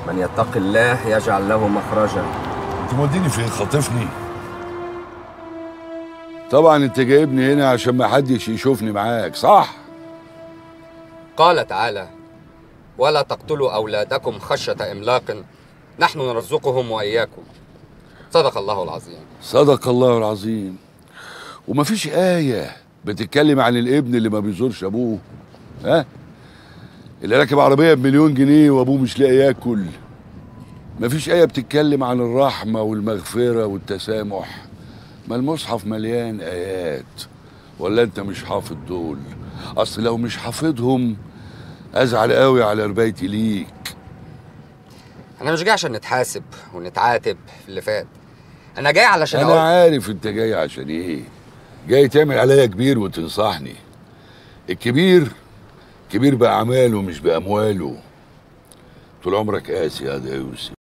من يتق الله يجعل له مخرجا انت موديني فين خاطفني طبعا انت جايبني هنا عشان ما حدش يشوفني معاك صح قال تعالى ولا تقتلوا أولادكم خشية إملاق نحن نرزقهم وإياكم صدق الله العظيم صدق الله العظيم ومفيش آية بتتكلم عن الابن اللي ما بيزورش أبوه ها اللي راكب عربية بمليون جنيه وأبوه مش لاقي ياكل مفيش آية بتتكلم عن الرحمة والمغفرة والتسامح ما المصحف مليان آيات ولا أنت مش حافظ دول أصل لو مش حافظهم أزعل قوي على ربايتي ليك أنا مش جاي عشان نتحاسب ونتعاتب في اللي فات أنا جاي علشان أنا أقول عارف أنت جاي عشان إيه جاي تعمل عليا كبير وتنصحني الكبير كبير بأعماله مش بأمواله طول عمرك قاسي يا ده يوسف